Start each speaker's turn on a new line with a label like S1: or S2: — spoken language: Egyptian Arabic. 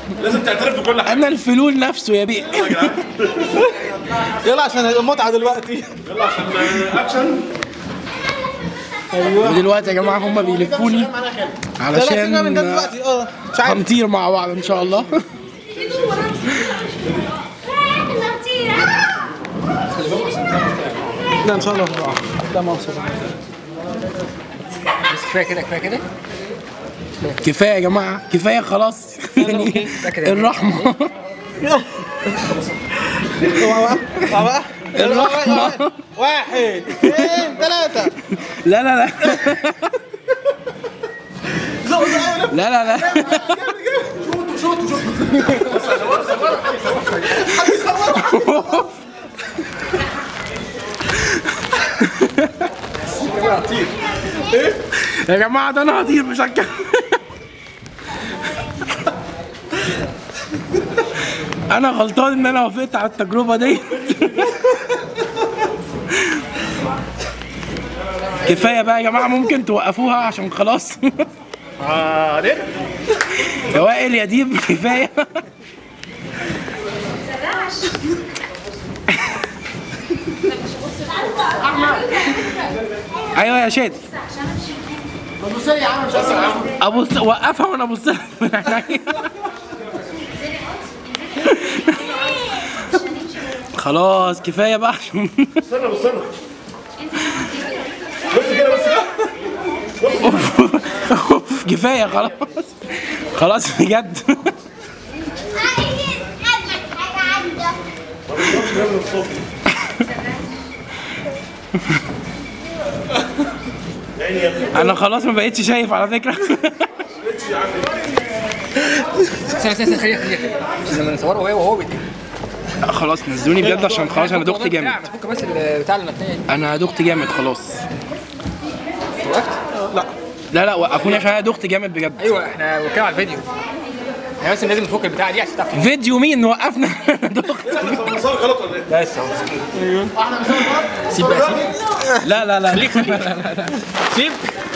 S1: لازم تعترف بكل حاجه
S2: انا الفلول نفسه يا بيه
S1: يا جدعان
S3: يلا عشان المتعه دلوقتي
S1: يلا عشان اكشن
S2: ودلوقتي يا جماعه هم بيلفوني
S3: لا لا سيبنا من ده
S2: علشان
S3: دلوقتي اه مش عارف
S2: هنطير مع بعض ان شاء الله
S3: لا ان شاء الله لا مبسوط
S4: بس كفايه كده كفايه كده
S2: كفايه يا جماعه كفايه خلاص يعني الرحمه
S3: اوعى بقى اوعى بقى
S2: الرحمة.
S3: واحد اثنين ثلاثة
S2: لا لا لا لا لا لا يا جماعة ده انا هطير مش هتكلم انا غلطان ان انا وافقت على التجربة دي كفاية بقى يا جماعة ممكن توقفوها عشان خلاص
S1: بعدين
S2: يا وائل يا ديب كفاية ايوه يا شادي ابص وقفها وانا ابص لك من عينيا خلاص كفايه بقى عشان
S1: استنى استنى بس كده بس كده
S2: أوف، كفايه خلاص خلاص بجد انا خلاص ما بقتش شايف على فكره
S4: استنى استنى استنى خليها خليها عشان لما نصوره وهو وهو بيطير
S2: خلاص نزلوني بجد عشان خلاص انا دخت جامد
S4: فك بس البتاع اللي متنيه دي
S2: انا دخت جامد خلاص
S4: وقفت
S2: لا لا وقفوني عشان انا دخت جامد بجد
S4: ايوه احنا بنتكلم على الفيديو احنا بس لازم نفك البتاع دي عشان تعرف
S2: فيديو مين وقفنا دخت
S1: المسار غلط ولا ايه؟
S4: بس اهو سيب بقى سيب
S2: لا لا لا
S4: خليك خليك سيب